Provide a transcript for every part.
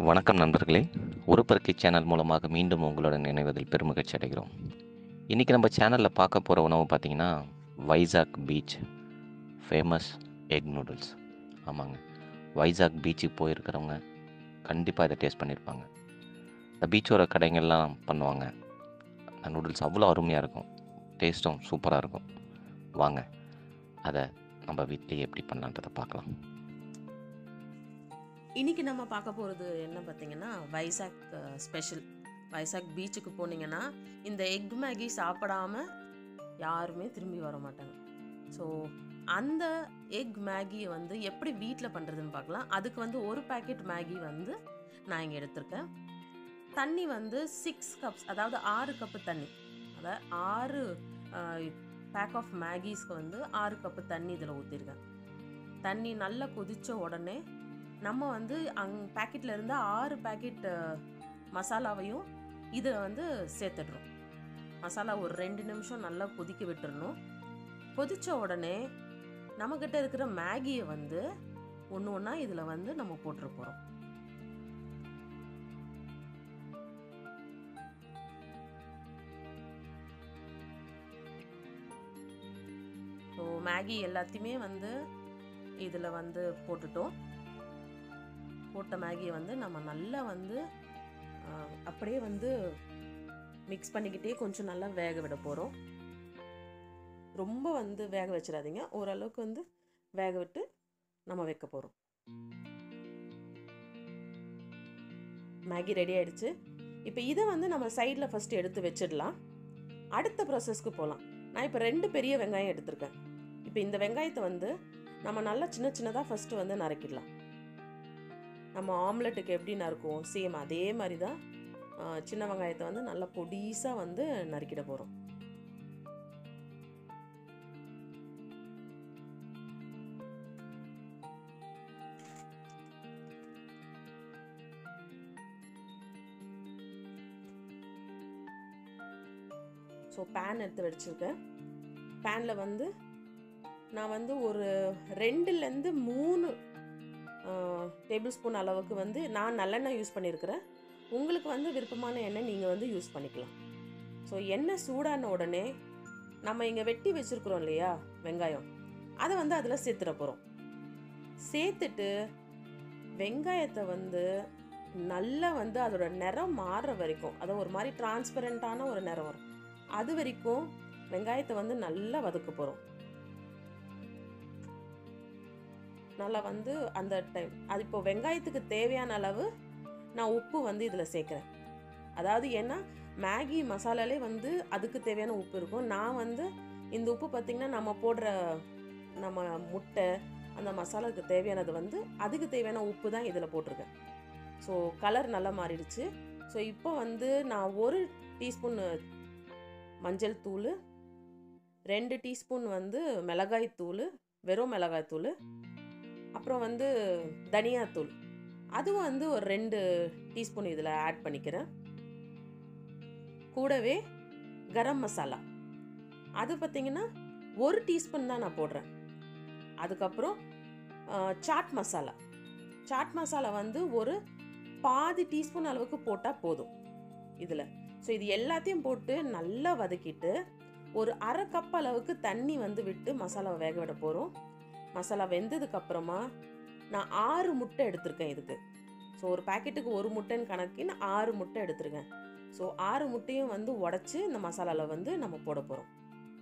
வணக்கம் நண்பர்களே ஒரு பருக்கை சேனல் மூலமாக மீண்டும் உங்களுடன் இணைவதில் பெருமகிழ்ச்சி அடைகிறோம் இன்றைக்கி நம்ம சேனலில் பார்க்க போகிற உணவு பார்த்திங்கன்னா Vizag beach famous egg noodles ஆமாங்க வைசாக் பீச்சுக்கு போயிருக்கிறவங்க கண்டிப்பாக இதை டேஸ்ட் பண்ணியிருப்பாங்க இந்த பீச்சோர கடைங்கள்லாம் பண்ணுவாங்க அந்த நூடுல்ஸ் அவ்வளோ அருமையாக இருக்கும் டேஸ்ட்டும் சூப்பராக இருக்கும் வாங்க அதை நம்ம வீட்டிலேயே எப்படி பண்ணலான்றதை பார்க்கலாம் இன்னைக்கு நம்ம பார்க்க போகிறது என்ன பார்த்தீங்கன்னா வைசாக் ஸ்பெஷல் வைசாக் பீச்சுக்கு போனீங்கன்னா இந்த எக் மேகி சாப்பிடாம யாருமே திரும்பி வர மாட்டாங்க ஸோ அந்த எக் மேகியை வந்து எப்படி வீட்டில் பண்ணுறதுன்னு பார்க்கலாம் அதுக்கு வந்து ஒரு பேக்கெட் மேகி வந்து நான் இங்கே எடுத்திருக்கேன் தண்ணி வந்து சிக்ஸ் கப்ஸ் அதாவது ஆறு கப்பு தண்ணி அதாவது ஆறு பேக் ஆஃப் மேகிஸ்க்கு வந்து ஆறு கப்பு தண்ணி இதில் ஊற்றிருக்கேன் தண்ணி நல்லா கொதித்த உடனே நம்ம வந்து அங் பேக்கெட்டில் இருந்து ஆறு பேக்கெட் மசாலாவையும் இதை வந்து சேர்த்துடுறோம் மசாலா ஒரு ரெண்டு நிமிஷம் நல்லா கொதிக்க விட்டுறணும் கொதித்த உடனே நம்மக்கிட்ட இருக்கிற மேகியை வந்து ஒன்று ஒன்றா இதில் வந்து நம்ம போட்டுற போகிறோம் ஸோ மேகி எல்லாத்தையுமே வந்து இதில் வந்து போட்டுட்டோம் போட்ட மேகியை வந்து நம்ம நல்லா வந்து ஆஹ், அப்படியே வந்து மிக்ஸ் பண்ணிக்கிட்டே கொஞ்சம் நல்லா வேக விட போகிறோம் ரொம்ப வந்து வேக வச்சிடாதீங்க ஓரளவுக்கு வந்து வேக விட்டு நம்ம வைக்க போகிறோம் மேகி ரெடி ஆயிடுச்சு இப்போ இதை வந்து நம்ம சைடில் ஃபஸ்ட்டு எடுத்து வச்சிடலாம் அடுத்த ப்ராசஸ்க்கு போகலாம் நான் இப்போ ரெண்டு பெரிய வெங்காயம் எடுத்திருக்கேன் இப்போ இந்த வெங்காயத்தை வந்து நம்ம நல்லா சின்ன சின்னதாக ஃபஸ்ட்டு வந்து நறுக்கிடலாம் நம்ம ஆம்லெட்டுக்கு எப்படி நறுக்குவோம் சேம் அதே மாதிரி தான் ஆ, சின்ன வெங்காயத்தை வந்து நல்லா பொடிசாக வந்து நறுக்கிட போகிறோம் ஸோ பேன் எடுத்து வச்சுருக்கேன் பேனில் வந்து நான் வந்து ஒரு ரெண்டுலேருந்து மூணு டேபிள் ஸ்பூன் அளவுக்கு வந்து நான் நல்லெண்ணெய் யூஸ் பண்ணியிருக்கிறேன் உங்களுக்கு வந்து விருப்பமான எண்ணெய் நீங்கள் வந்து யூஸ் பண்ணிக்கலாம் ஸோ எண்ணெய் சூடான உடனே நம்ம இங்கே வெட்டி வச்சுருக்குறோம் இல்லையா வெங்காயம் அதை வந்து அதில் சேர்த்துட போகிறோம் சேர்த்துட்டு வெங்காயத்தை வந்து நல்லா வந்து அதோட நிறம் மாறுற வரைக்கும் அது ஒரு மாதிரி டிரான்ஸ்பரண்ட்டான ஒரு நிறம் வரும் அது வரைக்கும் வெங்காயத்தை வந்து நல்லா வதக்க போகிறோம் நல்லா வந்து அந்த டைம் அது இப்போ வெங்காயத்துக்கு தேவையான அளவு நான் உப்பு வந்து இதில் சேர்க்குறேன் அதாவது ஏன்னா மேகி மசாலாலே வந்து அதுக்கு தேவையான உப்பு இருக்கும் நான் வந்து இந்த உப்பு பார்த்திங்கன்னா நம்ம போடுற நம்ம முட்டை அந்த மசாலாவுக்கு தேவையானது வந்து அதுக்கு தேவையான உப்பு தான் இதில் போட்டிருக்கேன் ஸோ கலர் நல்லா மாறிடுச்சு ஸோ இப்போ வந்து நான் ஒரு டீஸ்பூன் மஞ்சள் தூள் ரெண்டு டீஸ்பூன் வந்து மிளகாய் தூள் வெறும் மிளகாய் தூள் அப்புறம் வந்து தனியாத்தூள் அதுவும் வந்து ஒரு ரெண்டு டீஸ்பூன் இதில் ஆட் பண்ணிக்கிறேன் கூடவே கரம் மசாலா அது பார்த்திங்கன்னா ஒரு டீஸ்பூன் தான் நான் போடுறேன் அதுக்கப்புறம் ஆ, சாட் மசாலா சாட் மசாலா வந்து ஒரு பாதி டீஸ்பூன் அளவுக்கு போட்டால் போதும் இதில் ஸோ இது எல்லாத்தையும் போட்டு நல்லா வதக்கிட்டு ஒரு அரை கப் அளவுக்கு தண்ணி வந்து விட்டு மசாலாவை வேக விட போகிறோம் மசாலா வெந்ததுக்கு அப்புறமா நான் ஆறு முட்டை எடுத்திருக்கேன் இதுக்கு ஸோ ஒரு பாக்கெட்டுக்கு ஒரு முட்டைன்னு கணக்கின்னு ஆறு முட்டை எடுத்திருக்கேன் ஸோ ஆறு முட்டையும் வந்து உடச்சி இந்த மசாலாவில் வந்து நம்ம போட போகிறோம்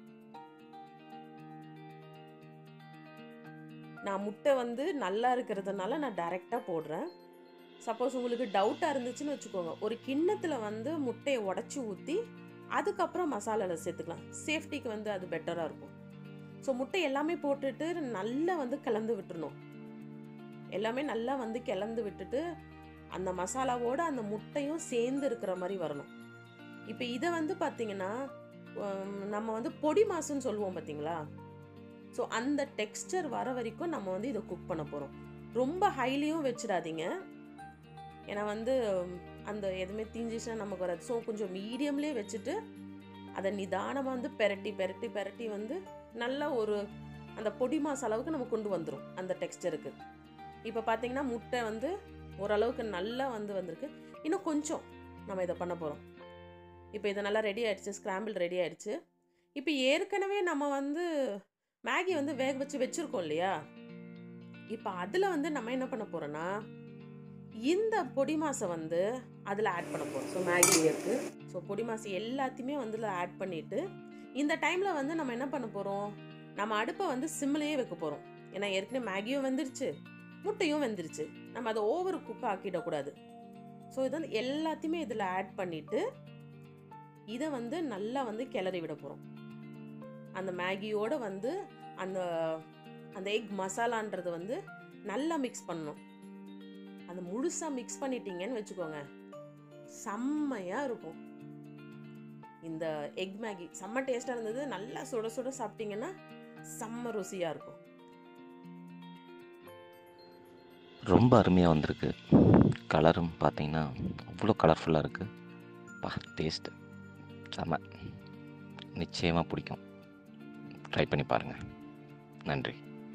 நான் முட்டை வந்து நல்லா இருக்கிறதுனால நான் டைரெக்டாக போடுறேன் சப்போஸ் உங்களுக்கு டவுட்டாக இருந்துச்சுன்னு வச்சுக்கோங்க ஒரு கிண்ணத்தில் வந்து முட்டையை உடச்சி ஊற்றி அதுக்கப்புறம் மசாலாவில் சேர்த்துக்கலாம் சேஃப்டிக்கு வந்து அது பெட்டராக இருக்கும் ஸோ முட்டை எல்லாமே போட்டுட்டு நல்லா வந்து கலந்து விட்டுறணும் எல்லாமே நல்லா வந்து கிளந்து விட்டுட்டு அந்த மசாலாவோட அந்த முட்டையும் சேர்ந்து இருக்கிற மாதிரி வரணும் இப்போ இதை வந்து பார்த்தீங்கன்னா உம், நம்ம வந்து பொடி மாசுன்னு சொல்லுவோம் பார்த்தீங்களா ஸோ அந்த டெக்ஸ்டர் வர வரைக்கும் நம்ம வந்து இதை குக் பண்ண போகிறோம் ரொம்ப ஹைலியும் வச்சிடாதீங்க ஏன்னா வந்து உம், அந்த எதுவுமே தீஞ்சிச்சுன்னா நமக்கு வராது ஸோ கொஞ்சம் மீடியம்லேயே வச்சுட்டு அதை நிதானமாக வந்து பெரட்டி பெரட்டி பெரட்டி வந்து நல்ல ஒரு அந்த பொடி மாசு அளவுக்கு நம்ம கொண்டு வந்துடும் அந்த டெக்ஸ்டருக்கு இப்போ பார்த்தீங்கன்னா முட்டை வந்து ஓரளவுக்கு நல்லா வந்து வந்திருக்கு இன்னும் கொஞ்சம் நம்ம இதை பண்ண போகிறோம் இப்போ இது நல்லா ரெடி ஆயிடுச்சு ஸ்க்ராம்பிள் ரெடி ஆயிடுச்சு இப்போ ஏற்கனவே நம்ம வந்து மேகி வந்து வேக வச்சு வச்சுருக்கோம் இல்லையா இப்போ அதில் வந்து நம்ம என்ன பண்ண போகிறோன்னா இந்த பொடி மாசை வந்து அதில் ஆட் பண்ண போகிறோம் ஸோ மேகி இருக்குது ஸோ பொடி மாசு எல்லாத்தையுமே வந்து இதில் ஆட் பண்ணிவிட்டு இந்த டைமில் வந்து நம்ம என்ன பண்ண போகிறோம் நம்ம அடுப்பை வந்து சிம்மிலேயே வைக்க போகிறோம் ஏன்னா ஏற்கனவே மேகியும் வெந்துருச்சு முட்டையும் வெந்துருச்சு நம்ம அதை ஓவர் குக் ஆக்கிடக்கூடாது ஸோ இது வந்து எல்லாத்தையுமே இதில் ஆட் பண்ணிவிட்டு இதை வந்து நல்லா வந்து கிளறி விட போகிறோம் அந்த மேகியோட வந்து அந்த அந்த எக் மசாலான்றது வந்து நல்லா மிக்ஸ் பண்ணணும் அந்த முழுசாக மிக்ஸ் பண்ணிட்டீங்கன்னு வச்சுக்கோங்க செம்மையாக இருக்கும் இந்த எக் மேகி செம்ம டேஸ்ட்டாக இருந்தது நல்லா சுட சுட சாப்பிட்டீங்கன்னா செம்ம ருசியாக இருக்கும் ரொம்ப அருமையாக வந்திருக்கு கலரும் பார்த்தீங்கன்னா அவ்வளோ கலர்ஃபுல்லாக இருக்குது பா டேஸ்ட்டு செம நிச்சயமாக பிடிக்கும் ட்ரை பண்ணி பாருங்கள் நன்றி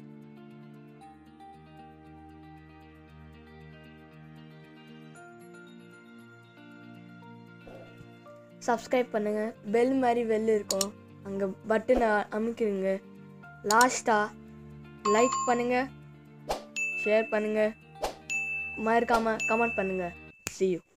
சப்ஸ்கிரைப் பண்ணுங்கள் பெல் மாதிரி பெல் இருக்கும் அங்கே பட்டனை அமுக்கிடுங்க லாஸ்ட்டாக லைக் பண்ணுங்கள் ஷேர் பண்ணுங்கள் மறக்காமல் கமெண்ட் பண்ணுங்கள் see you